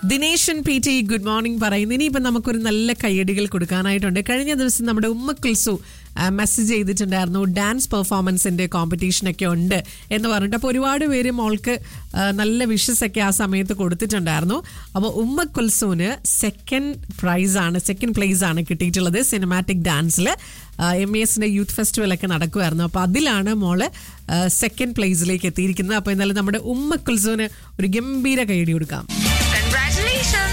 Dineshan P T good morning പറയുന്നു ഇനിയിപ്പം നമുക്കൊരു നല്ല കയ്യടികൾ കൊടുക്കാനായിട്ടുണ്ട് കഴിഞ്ഞ ദിവസം നമ്മുടെ ഉമ്മക്കുൽസു മെസ്സേജ് ചെയ്തിട്ടുണ്ടായിരുന്നു ഡാൻസ് പെർഫോമൻസിന്റെ കോമ്പറ്റീഷനൊക്കെ ഉണ്ട് എന്ന് പറഞ്ഞിട്ട് അപ്പോൾ ഒരുപാട് പേര് മോൾക്ക് ആ, നല്ല വിഷസ് ഒക്കെ ആ സമയത്ത് കൊടുത്തിട്ടുണ്ടായിരുന്നു അപ്പോൾ ഉമ്മ കുൽസുവിന് സെക്കൻഡ് പ്രൈസ് ആണ് സെക്കൻഡ് പ്ലേസ് ആണ് കിട്ടിയിട്ടുള്ളത് സിനിമാറ്റിക് ഡാൻസിൽ എം എ എസിന്റെ യൂത്ത് ഫെസ്റ്റിവൽ ഒക്കെ നടക്കുമായിരുന്നു അപ്പോൾ അതിലാണ് മോള് സെക്കൻഡ് പ്ലേസിലേക്ക് എത്തിയിരിക്കുന്നത് അപ്പോൾ എന്നാലും നമ്മുടെ ഉമ്മ കുൽസുവിന് ഒരു ഗംഭീര കൈയടി കൊടുക്കാം Congratulations!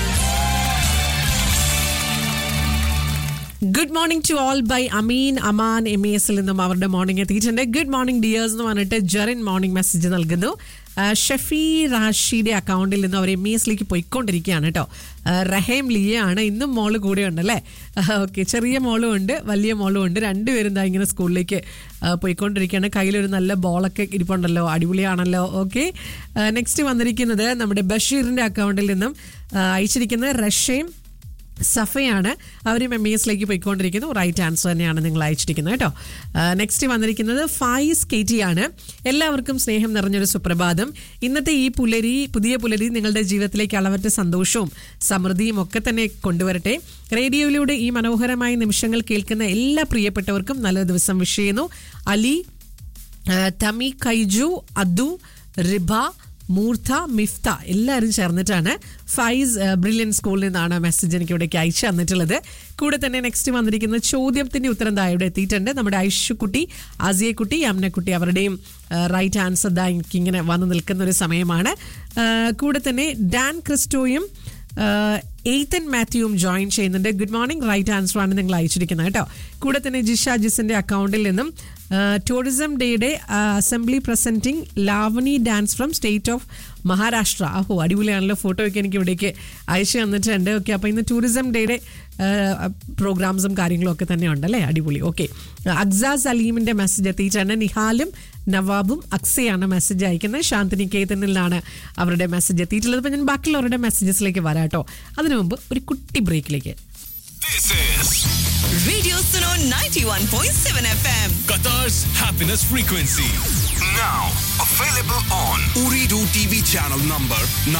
Good morning to all by Ameen Aman M E എസിൽ നിന്നും അവരുടെ മോർണിംഗ് എത്തിയിട്ടുണ്ട് ഗുഡ് മോർണിംഗ് ഡിയേഴ്സ് എന്ന് പറഞ്ഞിട്ട് ജെറിൻ മോർണിംഗ് മെസ്സേജ് നൽകുന്നു ആ, ഷഫി റാഷിയുടെ അക്കൗണ്ടിൽ നിന്ന് അവർ എം ഇ എസിലേക്ക് പോയിക്കൊണ്ടിരിക്കുകയാണ് കേട്ടോ ആ, റഹേം ലിയ ആണ് ഇന്നും മോള് കൂടെ ഉണ്ടല്ലേ ഓക്കെ ചെറിയ മോളും ഉണ്ട് വലിയ മോളും ഉണ്ട് രണ്ടുപേരും ദാ ഇങ്ങനെ സ്കൂളിലേക്ക് ആ, പോയിക്കൊണ്ടിരിക്കുകയാണ് കയ്യിലൊരു നല്ല ബോളൊക്കെ ഇരിപ്പുണ്ടല്ലോ അടിപൊളിയാണല്ലോ ഓക്കെ നെക്സ്റ്റ് വന്നിരിക്കുന്നത് നമ്മുടെ ബഷീറിന്റെ അക്കൗണ്ടിൽ നിന്നും ആ, അയച്ചിരിക്കുന്നത് റഷ്യയും സഫയാണ് അവരും എം ഇ എസിലേക്ക് പോയിക്കൊണ്ടിരിക്കുന്നു റൈറ്റ് ആൻസർ തന്നെയാണ് നിങ്ങൾ അയച്ചിരിക്കുന്നത് കേട്ടോ നെക്സ്റ്റ് വന്നിരിക്കുന്നത് ഫൈസ് കെ ടി ആണ് എല്ലാവർക്കും സ്നേഹം നിറഞ്ഞൊരു സുപ്രഭാതം ഇന്നത്തെ ഈ പുലരി പുതിയ പുലരി നിങ്ങളുടെ ജീവിതത്തിലേക്ക് അളവറ്റ സന്തോഷവും സമൃദ്ധിയും ഒക്കെ തന്നെ കൊണ്ടുവരട്ടെ റേഡിയോയിലൂടെ ഈ മനോഹരമായ നിമിഷങ്ങൾ കേൾക്കുന്ന എല്ലാ പ്രിയപ്പെട്ടവർക്കും നല്ല ദിവസം വിഷ് ചെയ്യുന്നു അലി ആ, തമി കൈജു അദു റിബ മൂർത്ത മിഫ്ത എല്ലാവരും ചേർന്നിട്ടാണ് ഫൈസ് ബ്രില്യൻ സ്കൂളിൽ നിന്നാണ് മെസ്സേജ് എനിക്ക് ഇവിടേക്ക് അയച്ചു തന്നിട്ടുള്ളത് കൂടെ തന്നെ നെക്സ്റ്റ് വന്നിരിക്കുന്ന ചോദ്യത്തിന്റെ ഉത്തരം ദാ ഇവിടെ എത്തിയിട്ടുണ്ട് നമ്മുടെ ഐഷുക്കുട്ടി ആസിയക്കുട്ടി യമുനക്കുട്ടി അവരുടെയും റൈറ്റ് ആൻസർ ദാ എനിക്ക് ഇങ്ങനെ വന്ന് നിൽക്കുന്ന ഒരു സമയമാണ് ആ, കൂടെ തന്നെ ഡാൻ ക്രിസ്റ്റോയും എയ്ത്തൻ മാത്യുവും ജോയിൻ ചെയ്യുന്നുണ്ട് ഗുഡ് മോർണിംഗ് റൈറ്റ് ആൻസർ ആണ് നിങ്ങൾ അയച്ചിരിക്കുന്നത് കേട്ടോ കൂടെ തന്നെ ജിഷ ജിസിന്റെ അക്കൗണ്ടിൽ നിന്നും ടൂറിസം ഡേയുടെ assembly presenting Lavani dance from state of Maharashtra അഹോ അടിപൊളിയാണല്ലോ ഫോട്ടോ ഒക്കെ എനിക്ക് ഇവിടേക്ക് അയച്ചു തന്നിട്ടുണ്ട് ഓക്കെ അപ്പോൾ ഇന്ന് ടൂറിസം ഡേയുടെ പ്രോഗ്രാംസും കാര്യങ്ങളും ഒക്കെ തന്നെ ഉണ്ടല്ലേ അടിപൊളി ഓക്കെ അക്സ സലീമിന്റെ മെസ്സേജ് എത്തിയിട്ടുണ്ട് നിഹാലും നവാബും അക്സയാണ് മെസ്സേജ് അയക്കുന്നത് ശാന്തിനി കേതനിലാണ് അവരുടെ മെസ്സേജ് എത്തിയിട്ടുള്ളത് അപ്പോൾ ഞാൻ ബാക്കിയുള്ളവരുടെ മെസ്സേജസിലേക്ക് വരാം കേട്ടോ അതിനു മുമ്പ് ഒരു കുട്ടി ബ്രേക്കിലേക്ക് This is Radio Suno 91.7 FM. Qatar's happiness frequency. Now available on Uridu TV channel number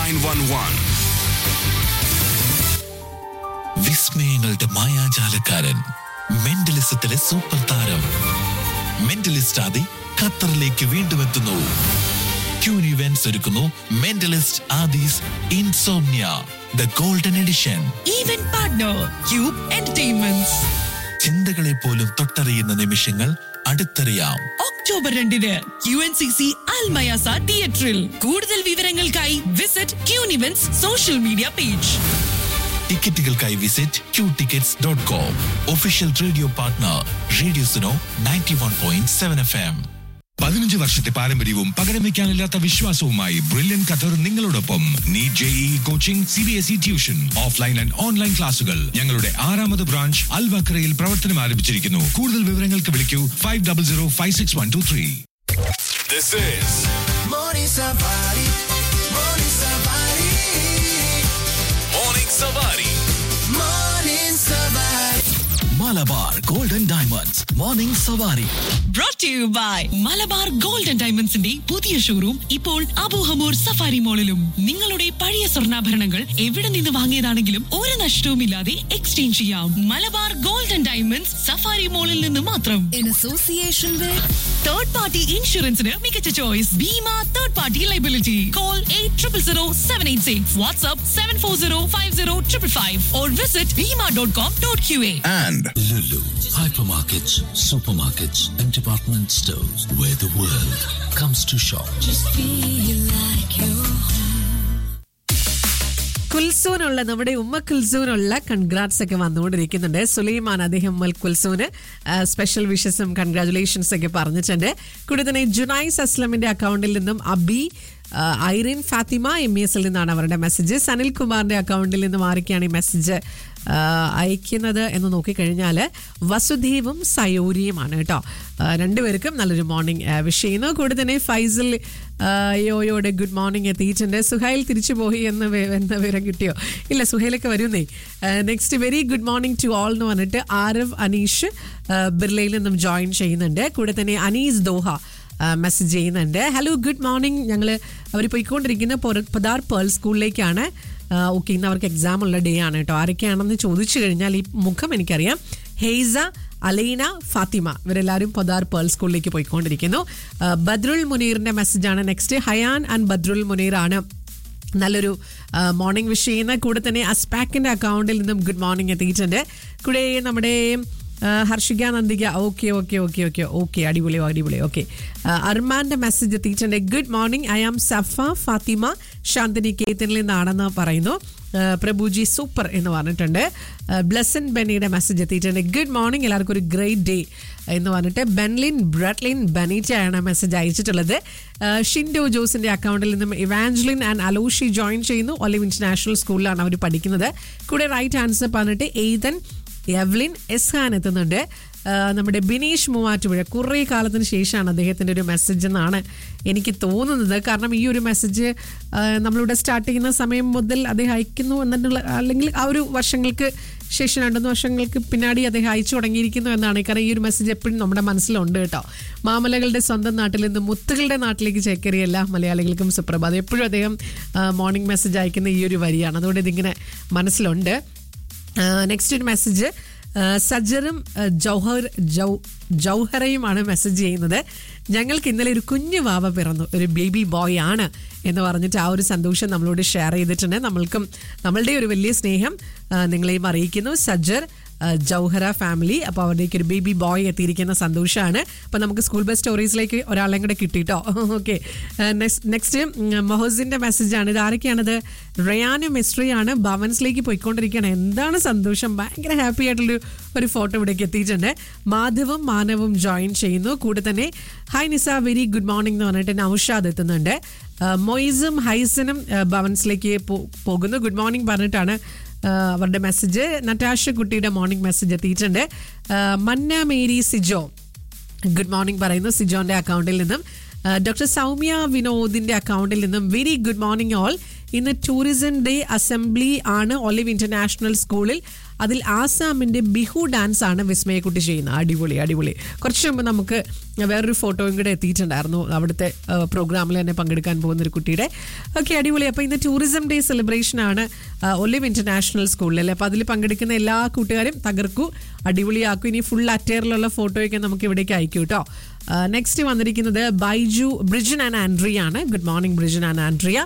911. വിസ്മയങ്ങളുടെ മായാജാലക്കാരൻ മെന്റലിസത്തിലെ സൂപ്പർ താരം മെന്റലിസ്റ്റ് ആദി ഖത്തറിലേക്ക് വീണ്ടും എത്തുന്നു ക്യൂൻ ഇവന്റ്സ് ഒരുക്കുന്നു mentalist Adi's insomnia the golden edition Even partner Cube Entertainments. ചിന്തകളെ പോലും തൊട്ടറിയുന്ന നിമിഷങ്ങൾ അടുത്തറിയാം ഒക്ടോബർ രണ്ടിന് Q N C C Al Mayassa തിയേറ്ററിൽ കൂടുതൽ വിവരങ്ങൾക്കായി visit Queen Events social media page ടിക്കറ്റുകൾക്കായി visit Q tickets dot com official radio partner radio Suno ninety one point seven F M പതിനഞ്ച് വർഷത്തെ പാരമ്പര്യവും പകരം വെക്കാനില്ലാത്ത വിശ്വാസവുമായി ബ്രില്യൻ ഖത്തർ നിങ്ങളോടൊപ്പം NEET JEE coaching C B S E tuition offline and online ക്ലാസുകൾ ഞങ്ങളുടെ ആറാമത് ബ്രാഞ്ച് അൽവക്രയിൽ പ്രവർത്തനം ആരംഭിച്ചിരിക്കുന്നു കൂടുതൽ വിവരങ്ങൾക്ക് വിളിക്കൂ five double zero five six one two three This is Morning Savari. Malabar golden diamonds morning Savari brought to you by Malabar gold and ഡയമണ്ട്സിന്റെ പുതിയ ഷോറൂം ഇപ്പോൾ അബൂഹമൂർ സഫാരി മോളിലും നിങ്ങളുടെ പഴയ സ്വർണ്ണാഭരണങ്ങൾ എവിടെ നിന്ന് വാങ്ങിയതാണെങ്കിലും ഒരു നഷ്ടവുമില്ലാതെ എക്സ്ചേഞ്ച് ചെയ്യാം Malabar gold and diamonds Safari മോളിൽ നിന്ന് മാത്രം in association with third party ഇൻഷുറൻസിന് മികച്ച choice Bhima third party liability call eight triple zero seven eight six WhatsApp seven four zero five zero triple five or visit Bhima dot com dot Q A And Lulu, hypermarkets, supermarkets, and department stores where the world comes to shop. കുൽസൂനുള്ള നമ്മുടെ ഉമ്മ കുൽസൂനുള്ള congrats ഒക്കെ വന്നുകൊണ്ടിരിക്കുന്നുണ്ട് സുലൈമാൻ അദ്ദേഹം ഉമ്മൽ കുൽസൂന് special വിഷസും congratulations ഒക്കെ പറഞ്ഞിട്ടുണ്ട് കൂടെ തന്നെ ജുനൈസ് അസ്ലമിന്റെ അക്കൗണ്ടിൽ നിന്നും അബി ആ, ഐറിൻ ഫാത്തിമ എം ഇ എസിൽ നിന്നാണ് അവരുടെ മെസ്സേജ് സനിൽ കുമാറിന്റെ അക്കൗണ്ടിൽ നിന്നും ആരൊക്കെയാണ് ഈ മെസ്സേജ് ആ, അയക്കുന്നത് എന്ന് നോക്കിക്കഴിഞ്ഞാൽ വസുദേവും സയോരിയുമാണ് കേട്ടോ ആ, രണ്ടുപേർക്കും നല്ലൊരു മോർണിംഗ് വിഷ് ചെയ്യുന്നു കൂടെ തന്നെ ഫൈസൽ ആ, യോയോടെ ഗുഡ് മോർണിംഗ് എത്തിയിട്ടുണ്ട് സുഹൈൽ തിരിച്ചു പോയി എന്ന് വി- എന്ന വിവരം കിട്ടിയോ ഇല്ല സുഹൈലൊക്കെ വരുന്നേ next very good morning to all എന്ന് പറഞ്ഞിട്ട് ആരവ് അനീഷ് ആ, ബിർലയിൽ നിന്നും ജോയിൻ ചെയ്യുന്നുണ്ട് കൂടെ തന്നെ അനീസ് ദോഹ മെസ്സേജ് ചെയ്യുന്നുണ്ട് ഹലോ ഗുഡ് മോർണിംഗ് ഞങ്ങൾ അവർ പോയിക്കൊണ്ടിരിക്കുന്ന പൊര- പദാർ പേൾ സ്കൂളിലേക്കാണ് ഓക്കെ ഇന്ന് അവർക്ക് എക്സാം ഉള്ള ഡേ ആണ് കേട്ടോ ആരൊക്കെയാണെന്ന് ചോദിച്ചു കഴിഞ്ഞാൽ ഈ മുഖം എനിക്കറിയാം ഹെയ്സ അലീന ഫാത്തിമ ഇവരെല്ലാവരും പൊദാർ പേൾ സ്കൂളിലേക്ക് പോയിക്കൊണ്ടിരിക്കുന്നു ആ, ബദ്രുൽ മുനീറിന്റെ മെസ്സേജാണ് നെക്സ്റ്റ് ഹയാൻ ആൻഡ് ബദ്രുൽ മുനീർ ആണ് നല്ലൊരു മോർണിംഗ് വിഷ് ചെയ്യുന്ന കൂടെ തന്നെ അസ്പാക്കിന്റെ അക്കൗണ്ടിൽ നിന്നും ഗുഡ് മോർണിംഗ് എത്തിയിട്ടുണ്ട് കൂടെ നമ്മുടെ ആ, Harshika Nandika okay okay okay okay okay അടിപൊളി അടിപൊളി ഓക്കെ അർമാന്റെ മെസ്സേജ് എത്തിയിട്ടുണ്ട് good morning I am Safa Fathima Shanthini കേത്തനിൽ നിന്നാണെന്ന് പറയുന്നു ആ, പ്രഭുജി സൂപ്പർ എന്ന് പറഞ്ഞിട്ടുണ്ട് ബ്ലസൻ ബെന്നിയുടെ മെസ്സേജ് എത്തിയിട്ടുണ്ട് ഗുഡ് മോർണിംഗ് എല്ലാവർക്കും ഒരു ഗ്രേറ്റ് ഡേ എന്ന് പറഞ്ഞിട്ട് ബെൻലിൻ ബ്രട്ലിൻ ബനീറ്റയാണ് മെസ്സേജ് അയച്ചിട്ടുള്ളത് ആ, ഷിൻഡോ ജോസിന്റെ അക്കൗണ്ടിൽ നിന്നും ഇവാഞ്ചലിൻ ആൻഡ് അലോഷി ജോയിൻ ചെയ്യുന്നു ഒലിവ് ഇന്റർനാഷണൽ സ്കൂളിലാണ് അവർ പഠിക്കുന്നത് കൂടെ റൈറ്റ് ആൻസർ പറഞ്ഞിട്ട് എയ്തൻ എവ്ലിൻ എസ്ഹാൻ എത്തുന്നുണ്ട് ആ, നമ്മുടെ ബിനീഷ് മൂവാറ്റുപുഴ കുറേ കാലത്തിന് ശേഷമാണ് അദ്ദേഹത്തിൻ്റെ ഒരു മെസ്സേജ് എന്നാണ് എനിക്ക് തോന്നുന്നത് കാരണം ഈ ഒരു മെസ്സേജ് ആ, നമ്മളിവിടെ സ്റ്റാർട്ട് ചെയ്യുന്ന സമയം മുതൽ അദ്ദേഹം അയക്കുന്നു എന്നുള്ള അല്ലെങ്കിൽ ആ ഒരു വർഷങ്ങൾക്ക് ശേഷം രണ്ടുമൂന്ന് വർഷങ്ങൾക്ക് പിന്നാടി അദ്ദേഹം അയച്ചു തുടങ്ങിയിരിക്കുന്നു എന്നാണ് കാരണം ഈ ഒരു മെസ്സേജ് എപ്പോഴും നമ്മുടെ മനസ്സിലുണ്ട് കേട്ടോ മാമലകളുടെ സ്വന്തം നാട്ടിൽ നിന്ന് മുത്തുകളുടെ നാട്ടിലേക്ക് ചേക്കേറിയ എല്ലാ മലയാളികൾക്കും സുപ്രഭാതം എപ്പോഴും അദ്ദേഹം മോർണിംഗ് മെസ്സേജ് അയക്കുന്ന ഈ ഒരു വരിയാണ് അതുകൊണ്ട് ഇതിങ്ങനെ മനസ്സിലുണ്ട് നെക്സ്റ്റ് ഒരു മെസ്സേജ് സജ്ജറും ജൗഹർ ജൗ ജൗഹറയുമാണ് മെസ്സേജ് ചെയ്യുന്നത് ഞങ്ങൾക്ക് ഇന്നലെ ഒരു കുഞ്ഞു വാവ പിറന്നു ഒരു ബേബി ബോയ് ആണ് എന്ന് പറഞ്ഞിട്ട് ആ ഒരു സന്തോഷം നമ്മളോട് ഷെയർ ചെയ്തിട്ടുണ്ട് നമ്മൾക്കും നമ്മളുടെ ഒരു വലിയ സ്നേഹം ആ, നിങ്ങളെയും അറിയിക്കുന്നു സജ്ജർ ആ, ജൗഹറ ഫാമിലി അപ്പോൾ അവരുടേക്ക് ഒരു ബേബി ബോയ് എത്തിയിരിക്കുന്ന സന്തോഷമാണ് അപ്പോൾ നമുക്ക് സ്കൂൾ ബസ് സ്റ്റോറീസിലേക്ക് ഒരാളെയും കൂടെ കിട്ടിയിട്ടോ ഓക്കെ നെക്സ്റ്റ് മൊഹസിൻ്റെ മെസ്സേജാണ് ഇത് ആരൊക്കെയാണത് റയാനും മിസ്ട്രിയാണ് ഭവൻസിലേക്ക് പോയിക്കൊണ്ടിരിക്കുകയാണ് എന്താണ് സന്തോഷം ഭയങ്കര ഹാപ്പി ആയിട്ടുള്ളൊരു ഒരു ഫോട്ടോ ഇവിടേക്ക് എത്തിയിട്ടുണ്ട് മാധവും മാനവും ജോയിൻ ചെയ്യുന്നു കൂടെ തന്നെ hi Nisa very good morning എന്ന് പറഞ്ഞിട്ട് നൌഷാദ് എത്തുന്നുണ്ട് ആ, മൊയ്സും ഹൈസനും ആ, ഭവൻസിലേക്ക് പോ- പോകുന്നു ഗുഡ് മോർണിംഗ് പറഞ്ഞിട്ടാണ് ആ, അവരുടെ മെസ്സേജ് നറ്റാഷ കുട്ടിയുടെ മോർണിംഗ് മെസ്സേജ് എത്തിയിട്ടുണ്ട് ആ, മന്ന മേരി സിജോ ഗുഡ് മോർണിംഗ് പറയുന്നു സിജോന്റെ അക്കൗണ്ടിൽ നിന്നും ഡോക്ടർ സൗമ്യ വിനോദിന്റെ അക്കൗണ്ടിൽ നിന്നും വെരി ഗുഡ് മോർണിംഗ് ഓൾ ഇന്ന് ടൂറിസം ഡേ അസംബ്ലി ആണ് ഒലിവ് ഇന്റർനാഷണൽ സ്കൂളിൽ അതിൽ ആസാമിന്റെ ബിഹു ഡാൻസ് ആണ് വിസ്മയക്കുട്ടി ചെയ്യുന്നത് അടിപൊളി അടിപൊളി കുറച്ച് മുമ്പ് നമുക്ക് വേറൊരു ഫോട്ടോയും കൂടെ എത്തിയിട്ടുണ്ടായിരുന്നു അവിടുത്തെ പ്രോഗ്രാമിൽ തന്നെ പങ്കെടുക്കാൻ പോകുന്ന ഒരു കുട്ടിയുടെ ഓക്കെ അടിപൊളി അപ്പോൾ ഇന്ന് ടൂറിസം ഡേ സെലിബ്രേഷൻ ആണ് ആ, ഒലിവ് ഇന്റർനാഷണൽ സ്കൂളിൽ അല്ലേ അപ്പോൾ അതിൽ പങ്കെടുക്കുന്ന എല്ലാ കൂട്ടുകാരും തകർക്കൂ അടിപൊളിയാക്കും ഇനി ഫുൾ അറ്റയറിലുള്ള ഫോട്ടോയൊക്കെ നമുക്ക് ഇവിടേക്ക് അയക്കൂ കേട്ടോ നെക്സ്റ്റ് വന്നിരിക്കുന്നത് ബൈജു ബ്രിജൻ ആൻഡ് ആൻഡ്രിയ ആണ് good morning Brijan and Andrea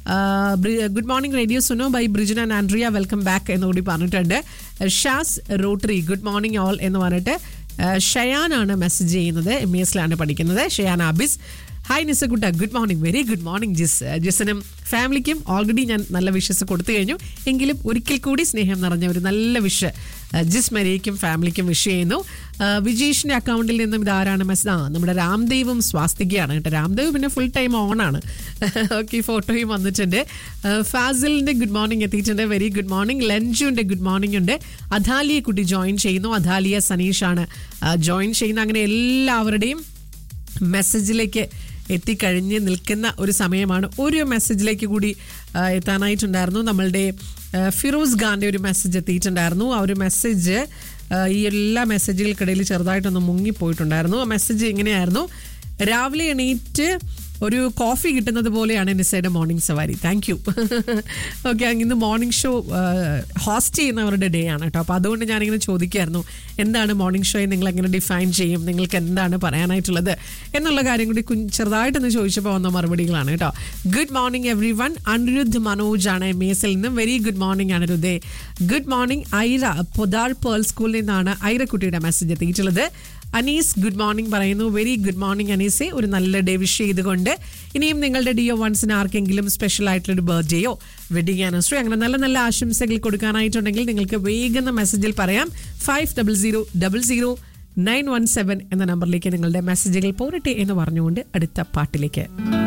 good morning radio Suno by Brijan and Andrea welcome back എന്നുകൂടി പറഞ്ഞിട്ടുണ്ട് Shaz rotary good morning all എന്ന് പറഞ്ഞിട്ട് ഷയാനാണ് മെസ്സേജ് ചെയ്യുന്നത് എം ഇ എസിലാണ് പഠിക്കുന്നത് ഷയാൻ ആബിസ് ഹായ് നിസക്കുട്ട good morning very good morning Jis ജിസിനും ഫാമിലിക്കും ഓൾറെഡി ഞാൻ നല്ല വിഷസ് കൊടുത്തു കഴിഞ്ഞു എങ്കിലും ഒരിക്കൽ കൂടി സ്നേഹം നിറഞ്ഞ ഒരു നല്ല വിഷ് ജിസ് മരിയയ്ക്കും ഫാമിലിക്കും വിഷ് ചെയ്യുന്നു ആ, വിജീഷിന്റെ അക്കൗണ്ടിൽ നിന്നും ഇതാരാണ് മെസ്സേജ് ആ നമ്മുടെ രാംദേവും സ്വാസ്തികയാണ് കേട്ടോ രാംദേവ് പിന്നെ ഫുൾ ടൈം ഓൺ ആണ് ഓക്കെ ഫോട്ടോയും വന്നിട്ടുണ്ട് ആ, ഫാസിലിന്റെ ഗുഡ് മോർണിംഗ് എത്തിയിട്ടുണ്ട് വെരി ഗുഡ് മോർണിംഗ് ലഞ്ചുവിന്റെ ഗുഡ് മോർണിംഗ് ഉണ്ട് അധാലിയെ കുട്ടി ജോയിൻ ചെയ്യുന്നു അധാലിയ സനീഷാണ് ജോയിൻ ചെയ്യുന്ന അങ്ങനെ എല്ലാവരുടെയും മെസ്സേജിലേക്ക് എത്തിക്കഴിഞ്ഞ് നിൽക്കുന്ന ഒരു സമയമാണ് ഒരു മെസ്സേജിലേക്ക് കൂടി ആ, എത്താനായിട്ടുണ്ടായിരുന്നു നമ്മളുടെ ആ, ഫിറോസ് ഖാന്റെ ഒരു മെസ്സേജ് എത്തിയിട്ടുണ്ടായിരുന്നു ആ ഒരു മെസ്സേജ് ആ, ഈ എല്ലാ മെസ്സേജുകൾക്കിടയിൽ ചെറുതായിട്ടൊന്ന് മുങ്ങിപ്പോയിട്ടുണ്ടായിരുന്നു ആ മെസ്സേജ് ഇങ്ങനെയായിരുന്നു രാവിലെ എണീറ്റ് ഒരു കോഫി കിട്ടുന്നത് പോലെയാണ് നിസയുടെ morning Savari thank you okay ഇന്ന് മോർണിംഗ് ഷോ ഹോസ്റ്റ് ചെയ്യുന്നവരുടെ ഡേ ആണ് കേട്ടോ അപ്പോൾ അതുകൊണ്ട് ഞാനിങ്ങനെ ചോദിക്കായിരുന്നു എന്താണ് മോർണിംഗ് ഷോയെ നിങ്ങൾ എങ്ങനെ ഡിഫൈൻ ചെയ്യും നിങ്ങൾക്ക് എന്താണ് പറയാനായിട്ടുള്ളത് എന്നുള്ള കാര്യം കൂടി കുഞ്ഞ് ചെറുതായിട്ടൊന്ന് ചോദിച്ചപ്പോൾ വന്ന മറുപടികളാണ് കേട്ടോ good morning everyone Anirudh Manoj ആണ് എം എസിൽ നിന്നും വെരി ഗുഡ് മോർണിംഗ് അനിരുദ്ധേ good morning Aira Podar Pearl സ്കൂളിൽ നിന്നാണ് ഐറക്കുട്ടിയുടെ മെസ്സേജ് എത്തിയിട്ടുള്ളത് അനീസ് ഗുഡ് മോർണിംഗ് പറയുന്നു വെരി ഗുഡ് മോർണിംഗ് അനീസെ ഒരു നല്ല ഡേ വിഷ് ചെയ്തുകൊണ്ട് ഇനിയും നിങ്ങളുടെ ഡിയോ വൺസിന് ആർക്കെങ്കിലും സ്പെഷ്യൽ ആയിട്ടുള്ളൊരു ബർത്ത്ഡേയോ വെഡിങ് ആനിവേഴ്സറി അങ്ങനെ നല്ല നല്ല ആശംസകൾ കൊടുക്കാനായിട്ടുണ്ടെങ്കിൽ നിങ്ങൾക്ക് വേഗം മെസ്സേജിൽ പറയാം five double zero double zero nine one seven എന്ന നമ്പറിലേക്ക് നിങ്ങളുടെ മെസ്സേജുകൾ പോരട്ടെ എന്ന് പറഞ്ഞുകൊണ്ട് അടുത്ത പാട്ടിലേക്ക്